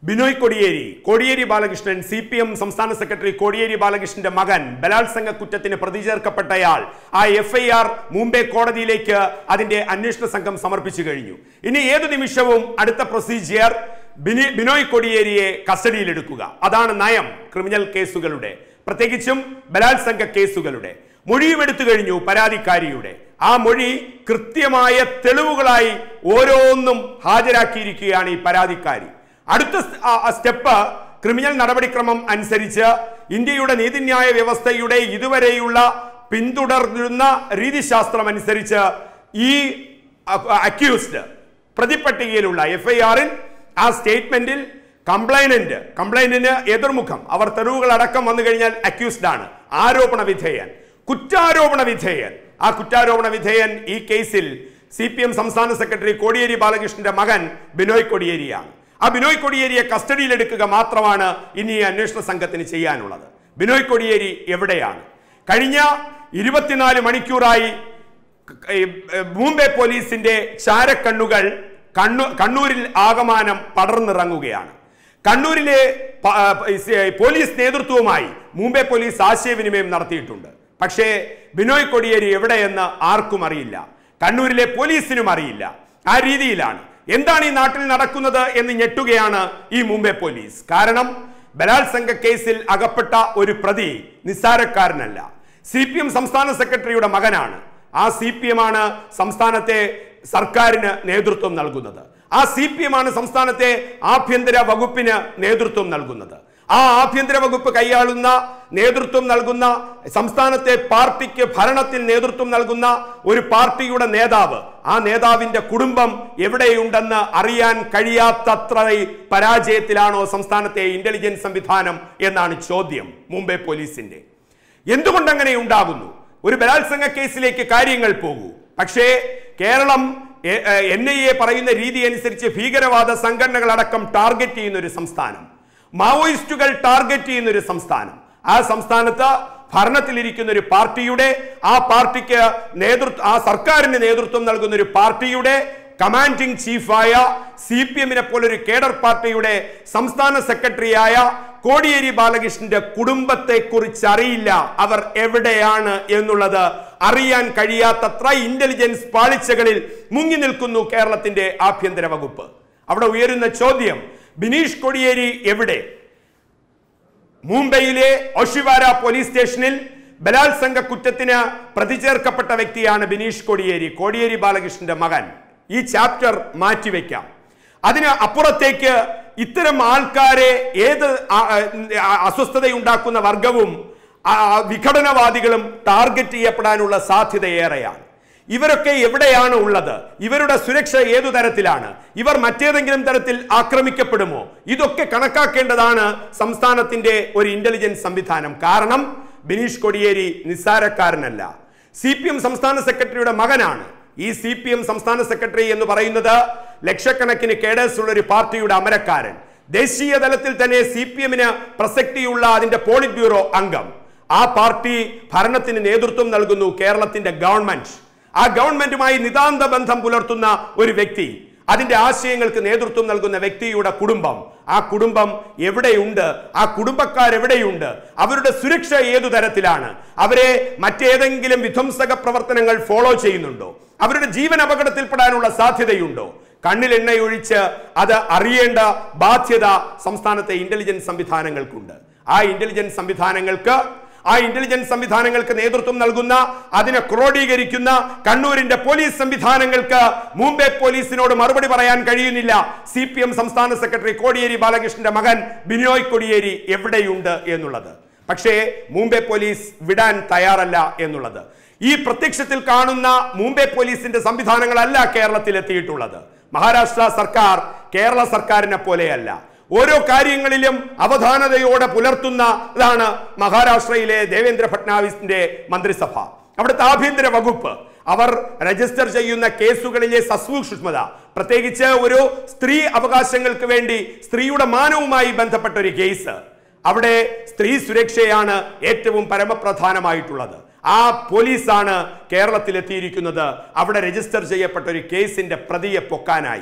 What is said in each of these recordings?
Binoy Kodiyeri Kodiyeri Balakrishnan C P M സംസ്ഥാന secretary Kodiyeri ബാലകൃഷ്ണന്റെ മകൻ ബലാത്സംഗ കുറ്റത്തിന് പ്രതി ചേർക്കപ്പെട്ടയാൾ ആ എഫ് ഐ ആർ മുംബൈ കോടതിയിലേക്ക് അതിന്റെ അന്വേഷണ സംഘം സമർപ്പിച്ചു കഴിഞ്ഞു ഇനി ഏതു നിമിഷവും അടുത്ത പ്രൊസീജിയർ ബിനി ബിനോയ് കൊടിയേരിയെ കസ്റ്റഡിയിലെടുക്കുക അതാണ് നയം ക്രിമിനൽ കേസുകളുടെ പ്രത്യേകിച്ചും ബലാത്സംഗ കേസുകളുടെ മൊഴിയും എടുത്തു കഴിഞ്ഞു പരാതിക്കാരിയുടെ ആ മൊഴി കൃത്യമായ തെളിവുകളായി ഓരോന്നും ഹാജരാക്കിയിരിക്കുകയാണ് ഈ പരാതിക്കാരി അടുത്ത സ്- ആ- ആ സ്റ്റെപ്പ് ക്രിമിനൽ നടപടിക്രമം അനുസരിച്ച് ഇന്ത്യയുടെ നീതിന്യായ വ്യവസ്ഥയുടെ ഇതുവരെയുള്ള പിന്തുടർന്ന രീതിശാസ്ത്രം അനുസരിച്ച് ഈ അക്യൂസ്ഡ് പ്രതിപട്ടികയിലുള്ള എഫ് ഐ ആറിൽ ആ സ്റ്റേറ്റ്മെന്റിൽ കംപ്ലൈനന്റ് കംപ്ലൈന്റിന് എതിർമുഖം അവർ തെളിവുകൾ അടക്കം വന്നു കഴിഞ്ഞാൽ അക്യൂസ്ഡ് ആണ് ആരോപണ വിധേയൻ കുറ്റാരോപണ വിധേയൻ ആ കുറ്റാരോപണ വിധേയൻ ഈ കേസിൽ സി പി എം സംസ്ഥാന സെക്രട്ടറി കോടിയേരി ബാലകൃഷ്ണന്റെ മകൻ ബിനോയ് കൊടിയേരിയാണ് ആ ബിനോയ് കൊടിയേരിയെ കസ്റ്റഡിയിലെടുക്കുക മാത്രമാണ് ഇനി ഈ അന്വേഷണ സംഘത്തിന് ചെയ്യാനുള്ളത് ബിനോയ് കൊടിയേരി എവിടെയാണ് കഴിഞ്ഞ ഇരുപത്തിനാല് മണിക്കൂറായി ക- ഈ, ഏ, മുംബൈ പോലീസിന്റെ ചാരക്കണ്ണുകൾ കണ്ണു കണ്ണൂരിൽ ആകമാനം പടർന്നിറങ്ങുകയാണ് കണ്ണൂരിലെ പ- ആ, ഈ സ- പോലീസ് നേതൃത്വവുമായി മുംബൈ പോലീസ് ആശയവിനിമയം നടത്തിയിട്ടുണ്ട് പക്ഷേ ബിനോയ് കൊടിയേരി എവിടെയെന്ന് ആർക്കും അറിയില്ല കണ്ണൂരിലെ പോലീസിനും അറിയില്ല ആ രീതിയിലാണ് എന്താണ് ഈ നാട്ടിൽ നടക്കുന്നത് എന്ന് ഞെട്ടുകയാണ് ഈ മുംബൈ പോലീസ് കാരണം ബലാത്സംഗ കേസിൽ അകപ്പെട്ട ഒരു പ്രതി നിസ്സാരക്കാരനല്ല സി പി എം സംസ്ഥാന സെക്രട്ടറിയുടെ മകനാണ് ആ സി പി എം ആണ് സംസ്ഥാനത്തെ സർക്കാരിന് നേതൃത്വം നൽകുന്നത് ആ സി പി എം ആണ് സംസ്ഥാനത്തെ ആഭ്യന്തര വകുപ്പിന് നേതൃത്വം നൽകുന്നത് ആ ആഭ്യന്തര വകുപ്പ് കൈയാളുന്ന നേതൃത്വം നൽകുന്ന സംസ്ഥാനത്തെ പാർട്ടിക്ക് ഭരണത്തിൽ നേതൃത്വം നൽകുന്ന ഒരു പാർട്ടിയുടെ നേതാവ് ആ നേതാവിന്റെ കുടുംബം എവിടെയുണ്ടെന്ന് അറിയാൻ കഴിയാത്തത്ര പരാജയത്തിലാണോ സംസ്ഥാനത്തെ ഇന്റലിജൻസ് സംവിധാനം എന്നാണ് ചോദ്യം മുംബൈ പോലീസിന്റെ എന്തുകൊണ്ട് അങ്ങനെ ഉണ്ടാകുന്നു ഒരു ബലാത്സംഗ കേസിലേക്ക് കാര്യങ്ങൾ പോകൂ പക്ഷേ കേരളം എൻ ഐ എ പറയുന്ന രീതി അനുസരിച്ച് ഭീകരവാദ സംഘടനകൾ അടക്കം ടാർഗറ്റ് ചെയ്യുന്ന ഒരു സംസ്ഥാനം മാവോയിസ്റ്റുകൾ ടാർഗറ്റ് ചെയ്യുന്ന ഒരു സംസ്ഥാനം ആ സംസ്ഥാനത്ത് ഭരണത്തിലിരിക്കുന്ന ഒരു പാർട്ടിയുടെ ആ പാർട്ടിക്ക് നേതൃത്വം ആ സർക്കാരിന് നേതൃത്വം നൽകുന്ന ഒരു പാർട്ടിയുടെ കമാൻഡിംഗ് ചീഫായ സി പി എമ്മിനെ പോലൊരു കേഡർ പാർട്ടിയുടെ സംസ്ഥാന സെക്രട്ടറിയായ കോടിയേരി ബാലകൃഷ്ണന്റെ കുടുംബത്തെ കുറിച്ച് അറിയില്ല അവർ എവിടെയാണ് എന്നുള്ളത് അറിയാൻ കഴിയാത്തത്ര ഇന്റലിജൻസ് പാളിച്ചകളിൽ മുങ്ങി നിൽക്കുന്നു കേരളത്തിന്റെ ആഭ്യന്തര വകുപ്പ് അവിടെ ഉയരുന്ന ചോദ്യം ബിനീഷ് കൊടിയേരി എവിടെ മുംബൈയിലെ ഒഷിവാര പോലീസ് സ്റ്റേഷനിൽ ബലാത്സംഗ കുറ്റത്തിന് പ്രതി ചേർക്കപ്പെട്ട വ്യക്തിയാണ് ബിനീഷ് കൊടിയേരി കോടിയേരി ബാലകൃഷ്ണന്റെ മകൻ ഈ ചാപ്റ്റർ മാറ്റിവെക്കാം അതിന് അപ്പുറത്തേക്ക് ഇത്തരം ആൾക്കാരെ ഏത് ആ- ആ- അസ്വസ്ഥതയുണ്ടാക്കുന്ന വർഗവും ആ, വിഘടനവാദികളും ടാർഗറ്റ് ചെയ്യപ്പെടാനുള്ള സാധ്യത ഏറെയാണ് ഇവരൊക്കെ എവിടെയാണ് ഉള്ളത് ഇവരുടെ സുരക്ഷ ഏതു തരത്തിലാണ് ഇവർ മറ്റേതെങ്കിലും തരത്തിൽ ആക്രമിക്കപ്പെടുമോ ഇതൊക്കെ കണക്കാക്കേണ്ടതാണ് സംസ്ഥാനത്തിന്റെ ഒരു ഇന്റലിജൻസ് സംവിധാനം കാരണം ബിനീഷ് കൊടിയേരി നിസ്സാരക്കാരനല്ല സി പി എം സംസ്ഥാന സെക്രട്ടറിയുടെ മകനാണ് ഈ സി പി എം സംസ്ഥാന സെക്രട്ടറി എന്ന് പറയുന്നത് ലക്ഷക്കണക്കിന് കേഡേഴ്സ് ഉള്ള ഒരു പാർട്ടിയുടെ അമരക്കാരൻ ദേശീയ തലത്തിൽ തന്നെ സി പി എമ്മിന് പ്രസക്തിയുള്ള അതിന്റെ പോളിറ്റ് ബ്യൂറോ അംഗം ആ പാർട്ടി ഭരണത്തിന് നേതൃത്വം നൽകുന്നു കേരളത്തിന്റെ ഗവൺമെന്റ് ആ ഗവൺമെന്റുമായി നിതാന്ത ബന്ധം പുലർത്തുന്ന ഒരു വ്യക്തി അതിന്റെ ആശയങ്ങൾക്ക് നേതൃത്വം നൽകുന്ന വ്യക്തിയുടെ കുടുംബം ആ കുടുംബം എവിടെയുണ്ട് ആ കുടുംബക്കാരെവിടെയുണ്ട് അവരുടെ സുരക്ഷ ഏതു തരത്തിലാണ് അവരെ മറ്റേതെങ്കിലും വിധ്വംസക പ്രവർത്തനങ്ങൾ ഫോളോ ചെയ്യുന്നുണ്ടോ അവരുടെ ജീവൻ അപകടത്തിൽപ്പെടാനുള്ള സാധ്യതയുണ്ടോ കണ്ണിൽ എണ്ണയൊഴിച്ച് അത് അറിയേണ്ട ബാധ്യത സംസ്ഥാനത്തെ ഇന്റലിജൻസ് സംവിധാനങ്ങൾക്കുണ്ട് ആ ഇന്റലിജൻസ് സംവിധാനങ്ങൾക്ക് ആ ഇന്റലിജൻസ് സംവിധാനങ്ങൾക്ക് നേതൃത്വം നൽകുന്ന അതിനെ ക്രോഡീകരിക്കുന്ന കണ്ണൂരിന്റെ പോലീസ് സംവിധാനങ്ങൾക്ക് മുംബൈ പോലീസിനോട് മറുപടി പറയാൻ കഴിയുന്നില്ല സി പി എം സംസ്ഥാന സെക്രട്ടറി കോടിയേരി ബാലകൃഷ്ണന്റെ മകൻ ബിനോയ് കൊടിയേരി എവിടെയുണ്ട് എന്നുള്ളത് പക്ഷേ മുംബൈ പോലീസ് വിടാൻ തയ്യാറല്ല എന്നുള്ളത് ഈ പ്രത്യക്ഷത്തിൽ കാണുന്ന മുംബൈ പോലീസിന്റെ സംവിധാനങ്ങളല്ല കേരളത്തിൽ എത്തിയിട്ടുള്ളത് മഹാരാഷ്ട്ര സർക്കാർ കേരള സർക്കാരിനെ പോലെയല്ല ഓരോ കാര്യങ്ങളിലും അവധാനതയോടെ പുലർത്തുന്നതാണ് മഹാരാഷ്ട്രയിലെ ദേവേന്ദ്ര ഫട്നാവിസിന്റെ മന്ത്രിസഭ അവിടുത്തെ ആഭ്യന്തര വകുപ്പ് അവർ രജിസ്റ്റർ ചെയ്യുന്ന കേസുകളിലെ സസൂക്ഷ്മത പ്രത്യേകിച്ച് ഒരു സ്ത്രീ അവകാശങ്ങൾക്ക് വേണ്ടി സ്ത്രീയുടെ മാനവുമായി ബന്ധപ്പെട്ട ഒരു കേസ് അവിടെ സ്ത്രീ സുരക്ഷയാണ് ഏറ്റവും പരമപ്രധാനമായിട്ടുള്ളത് ആ പോലീസാണ് കേരളത്തിൽ എത്തിയിരിക്കുന്നത് അവിടെ രജിസ്റ്റർ ചെയ്യപ്പെട്ട ഒരു കേസിന്റെ പ്രതിയെ പൊക്കാനായി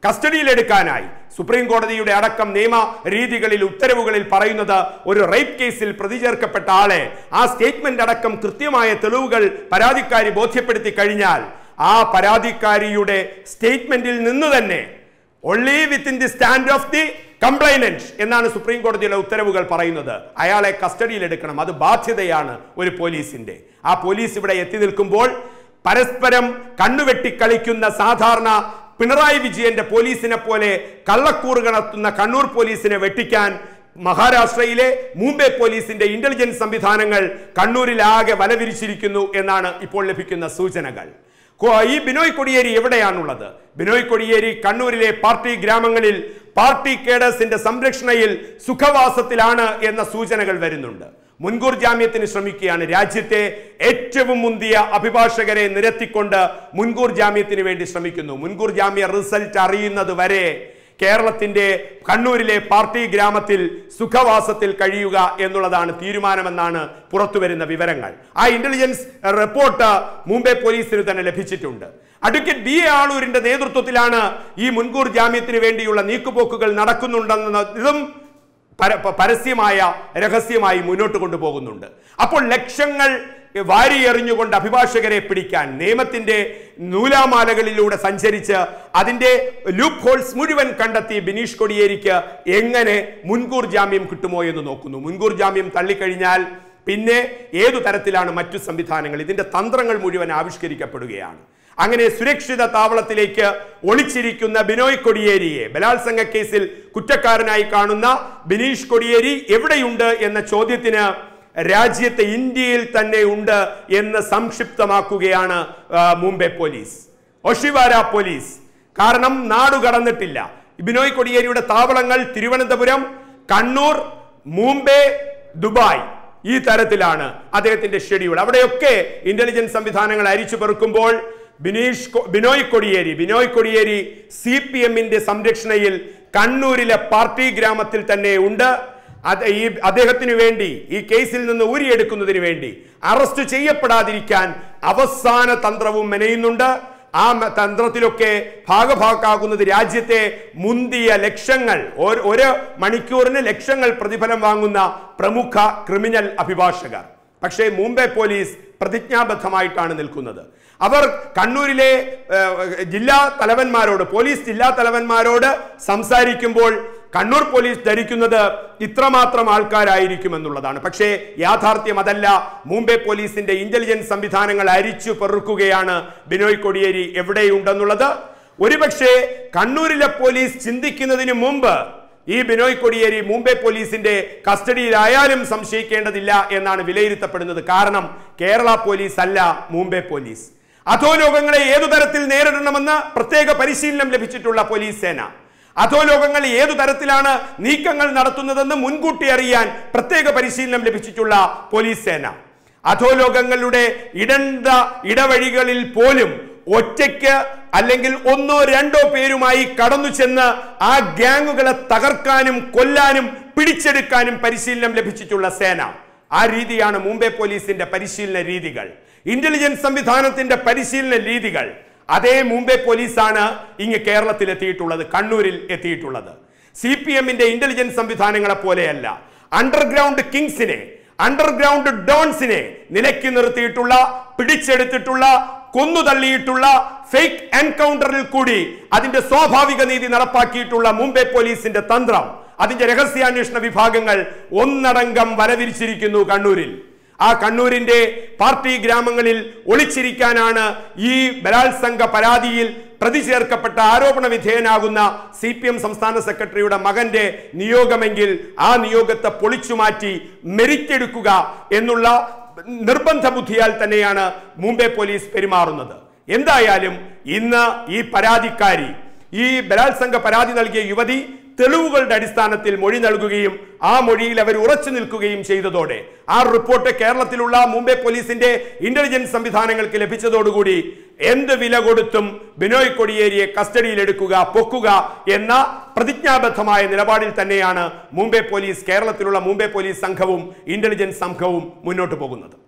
കസ്റ്റഡിയിലെടുക്കാനായി സുപ്രീം കോടതിയുടെ അടക്കം നിയമ രീതികളിൽ ഉത്തരവുകളിൽ പറയുന്നത് ഒരു റേപ്പ് കേസിൽ പ്രതി ചേർക്കപ്പെട്ട ആളെ ആ സ്റ്റേറ്റ്മെന്റ് അടക്കം കൃത്യമായ തെളിവുകൾ പരാതിക്കാരി ബോധ്യപ്പെടുത്തി കഴിഞ്ഞാൽ ആ പരാതിക്കാരിയുടെ സ്റ്റേറ്റ്മെന്റിൽ നിന്ന് തന്നെ only within the stand of the complainant എന്നാണ് സുപ്രീം കോടതിയുടെ ഉത്തരവുകൾ പറയുന്നത് അയാളെ കസ്റ്റഡിയിൽ എടുക്കണം അത് ബാധ്യതയാണ് ഒരു പോലീസിന്റെ ആ പോലീസ് ഇവിടെ എത്തി നിൽക്കുമ്പോൾ പരസ്പരം കണ്ണുവെട്ടി കളിക്കുന്ന സാധാരണ പിണറായി വിജയന്റെ പോലീസിനെ പോലെ കള്ളക്കൂറ് കടത്തുന്ന കണ്ണൂർ പോലീസിനെ വെട്ടിക്കാൻ മഹാരാഷ്ട്രയിലെ മുംബൈ പോലീസിന്റെ ഇന്റലിജൻസ് സംവിധാനങ്ങൾ കണ്ണൂരിലാകെ വലവിരിച്ചിരിക്കുന്നു എന്നാണ് ഇപ്പോൾ ലഭിക്കുന്ന സൂചനകൾ കോ- ഈ ബിനോയ് കൊടിയേരി എവിടെയാണുള്ളത് ബിനോയ് കൊടിയേരി കണ്ണൂരിലെ പാർട്ടി ഗ്രാമങ്ങളിൽ പാർട്ടി കേഡേഴ്സിന്റെ സംരക്ഷണയിൽ സുഖവാസത്തിലാണ് എന്ന സൂചനകൾ വരുന്നുണ്ട് മുൻകൂർ ജാമ്യത്തിന് ശ്രമിക്കുകയാണ് രാജ്യത്തെ ഏറ്റവും മുന്തിയ അഭിഭാഷകരെ നിരത്തിക്കൊണ്ട് മുൻകൂർ ജാമ്യത്തിന് വേണ്ടി ശ്രമിക്കുന്നു മുൻകൂർ ജാമ്യ റിസൾട്ട് അറിയുന്നത് വരെ കേരളത്തിന്റെ കണ്ണൂരിലെ പാർട്ടി ഗ്രാമത്തിൽ സുഖവാസത്തിൽ കഴിയുക എന്നുള്ളതാണ് തീരുമാനമെന്നാണ് പുറത്തുവരുന്ന വിവരങ്ങൾ ആ ഇന്റലിജൻസ് റിപ്പോർട്ട് മുംബൈ പോലീസിന് തന്നെ ലഭിച്ചിട്ടുണ്ട് അഡ്വക്കേറ്റ് ബി എ ആളൂരിന്റെ നേതൃത്വത്തിലാണ് ഈ മുൻകൂർ ജാമ്യത്തിന് വേണ്ടിയുള്ള നീക്കുപോക്കുകൾ നടക്കുന്നുണ്ടെന്നതും പര- പ- പരസ്യമായ രഹസ്യമായി മുന്നോട്ട് കൊണ്ടുപോകുന്നുണ്ട് അപ്പോൾ ലക്ഷങ്ങൾ വാരി എറിഞ്ഞുകൊണ്ട് അഭിഭാഷകരെ പിടിക്കാൻ നിയമത്തിന്റെ നൂലാമാലകളിലൂടെ സഞ്ചരിച്ച് അതിന്റെ ലൂപ്പ് ഹോൾസ് മുഴുവൻ കണ്ടെത്തി ബിനീഷ് കൊടിയേരിക്ക് എങ്ങനെ മുൻകൂർ ജാമ്യം കിട്ടുമോ എന്ന് നോക്കുന്നു മുൻകൂർ ജാമ്യം തള്ളിക്കഴിഞ്ഞാൽ പിന്നെ ഏതു തരത്തിലാണ് മറ്റു സംവിധാനങ്ങൾ ഇതിന്റെ തന്ത്രങ്ങൾ മുഴുവൻ ആവിഷ്കരിക്കപ്പെടുകയാണ് അങ്ങനെ സുരക്ഷിത താവളത്തിലേക്ക് ഒളിച്ചിരിക്കുന്ന ബിനോയ് കൊടിയേരിയെ ബലാത്സംഗ കേസിൽ കുറ്റക്കാരനായി കാണുന്ന ബിനീഷ് കൊടിയേരി എവിടെയുണ്ട് എന്ന ചോദ്യത്തിന് രാജ്യത്തെ ഇന്ത്യയിൽ തന്നെ ഉണ്ട് എന്ന് സംക്ഷിപ്തമാക്കുകയാണ് ആ, മുംബൈ പോലീസ് ഒഷിവാര പോലീസ് കാരണം നാടു കടന്നിട്ടില്ല ബിനോയ് കൊടിയേരിയുടെ താവളങ്ങൾ തിരുവനന്തപുരം കണ്ണൂർ മുംബൈ ദുബായ് ഈ തരത്തിലാണ് അദ്ദേഹത്തിന്റെ ഷെഡ്യൂൾ അവിടെയൊക്കെ ഇന്റലിജൻസ് സംവിധാനങ്ങൾ അരിച്ചു പെറുക്കുമ്പോൾ ബിനീഷ് കൊ- ബിനോയ് കൊടിയേരി ബിനോയ് കൊടിയേരി സി പി എമ്മിന്റെ സംരക്ഷണയിൽ കണ്ണൂരിലെ പാർട്ടി ഗ്രാമത്തിൽ തന്നെ ഉണ്ട് അത് ഈ അദ്ദേഹത്തിന് വേണ്ടി ഈ കേസിൽ നിന്ന് ഊരിയെടുക്കുന്നതിന് വേണ്ടി അറസ്റ്റ് ചെയ്യപ്പെടാതിരിക്കാൻ അവസാന തന്ത്രവും മെനയുന്നുണ്ട് ആ മ- തന്ത്രത്തിലൊക്കെ ഭാഗഭാക്കാകുന്നത് രാജ്യത്തെ മുന്തിയ ലക്ഷങ്ങൾ ഒരു- ഒരു മണിക്കൂറിന് ലക്ഷങ്ങൾ പ്രതിഫലം വാങ്ങുന്ന പ്രമുഖ ക്രിമിനൽ അഭിഭാഷകർ പക്ഷേ മുംബൈ പോലീസ് പ്രതിജ്ഞാബദ്ധമായിട്ടാണ് നിൽക്കുന്നത് അവർ കണ്ണൂരിലെ ഏഹ്, ജില്ലാ തലവന്മാരോട് പോലീസ് ജില്ലാ തലവന്മാരോട് സംസാരിക്കുമ്പോൾ കണ്ണൂർ പോലീസ് ധരിക്കുന്നത് ഇത്രമാത്രം ആൾക്കാരായിരിക്കും എന്നുള്ളതാണ് പക്ഷേ യാഥാർത്ഥ്യം അതല്ല മുംബൈ പോലീസിന്റെ ഇന്റലിജൻസ് സംവിധാനങ്ങൾ അരിച്ചു പെറുക്കുകയാണ് ബിനോയ് കൊടിയേരി എവിടെയുണ്ടെന്നുള്ളത് ഒരുപക്ഷെ കണ്ണൂരിലെ പോലീസ് ചിന്തിക്കുന്നതിന് മുമ്പ് ഈ ബിനോയ് കൊടിയേരി മുംബൈ പോലീസിന്റെ കസ്റ്റഡിയിലായാലും സംശയിക്കേണ്ടതില്ല എന്നാണ് വിലയിരുത്തപ്പെടുന്നത് കാരണം കേരള പോലീസ് അല്ല മുംബൈ പോലീസ് അധോലോകങ്ങളെ ഏതു തരത്തിൽ നേരിടണമെന്ന് പ്രത്യേക പരിശീലനം ലഭിച്ചിട്ടുള്ള പോലീസ് സേന അധോലോകങ്ങൾ ഏതു തരത്തിലാണ് നീക്കങ്ങൾ നടത്തുന്നതെന്ന് മുൻകൂട്ടി അറിയാൻ പ്രത്യേക പരിശീലനം ലഭിച്ചിട്ടുള്ള പോലീസ് സേന അധോലോകങ്ങളുടെ ഇടണ്ട ഇടവഴികളിൽ പോലും ഒറ്റയ്ക്ക് അല്ലെങ്കിൽ ഒന്നോ രണ്ടോ പേരുമായി കടന്നു ചെന്ന് ആ ഗ്യാങ്ങുകളെ തകർക്കാനും കൊല്ലാനും പിടിച്ചെടുക്കാനും പരിശീലനം ലഭിച്ചിട്ടുള്ള സേന ആ രീതിയാണ് മുംബൈ പോലീസിന്റെ പരിശീലന രീതികൾ ഇന്റലിജൻസ് സംവിധാനത്തിന്റെ പരിശീലന രീതികൾ അതേ മുംബൈ പോലീസാണ് ഇങ്ങ് കേരളത്തിൽ എത്തിയിട്ടുള്ളത് കണ്ണൂരിൽ എത്തിയിട്ടുള്ളത് സി പി എമ്മിന്റെ ഇന്റലിജൻസ് സംവിധാനങ്ങളെ പോലെയല്ല അണ്ടർഗ്രൗണ്ട് കിങ്സിനെ അണ്ടർഗ്രൗണ്ട് ഡോൺസിനെ നിലയ്ക്ക് നിർത്തിയിട്ടുള്ള പിടിച്ചെടുത്തിട്ടുള്ള കൊന്നു തള്ളിയിട്ടുള്ള ഫേക്ക് എൻകൗണ്ടറിൽ കൂടി അതിന്റെ സ്വാഭാവിക നീതി നടപ്പാക്കിയിട്ടുള്ള മുംബൈ പോലീസിന്റെ തന്ത്രം അതിന്റെ രഹസ്യാന്വേഷണ വിഭാഗങ്ങൾ ഒന്നടങ്കം വലവിരിച്ചിരിക്കുന്നു കണ്ണൂരിൽ ആ കണ്ണൂരിന്റെ പാർട്ടി ഗ്രാമങ്ങളിൽ ഒളിച്ചിരിക്കാനാണ് ഈ ബലാത്സംഗ പരാതിയിൽ പ്രതി ചേർക്കപ്പെട്ട ആരോപണ വിധേയനാകുന്ന സി പി എം സംസ്ഥാന സെക്രട്ടറിയുടെ മകന്റെ നിയോഗമെങ്കിൽ ആ നിയോഗത്തെ പൊളിച്ചുമാറ്റി മെരിറ്റെടുക്കുക എന്നുള്ള നിർബന്ധ ബുദ്ധിയാൽ തന്നെയാണ് മുംബൈ പോലീസ് പെരുമാറുന്നത് എന്തായാലും ഇന്ന് ഈ പരാതിക്കാരി ഈ ബലാത്സംഗ പരാതി നൽകിയ യുവതി തെളിവുകളുടെ അടിസ്ഥാനത്തിൽ മൊഴി നൽകുകയും ആ മൊഴിയിൽ അവർ ഉറച്ചു നിൽക്കുകയും ചെയ്തതോടെ ആ റിപ്പോർട്ട് കേരളത്തിലുള്ള മുംബൈ പോലീസിന്റെ ഇന്റലിജൻസ് സംവിധാനങ്ങൾക്ക് ലഭിച്ചതോടുകൂടി എന്ത് വില കൊടുത്തും ബിനോയ് കൊടിയേരിയെ കസ്റ്റഡിയിലെടുക്കുക പൊക്കുക എന്ന പ്രതിജ്ഞാബദ്ധമായ നിലപാടിൽ തന്നെയാണ് മുംബൈ പോലീസ് കേരളത്തിലുള്ള മുംബൈ പോലീസ് സംഘവും ഇന്റലിജൻസ് സംഘവും മുന്നോട്ട് പോകുന്നത്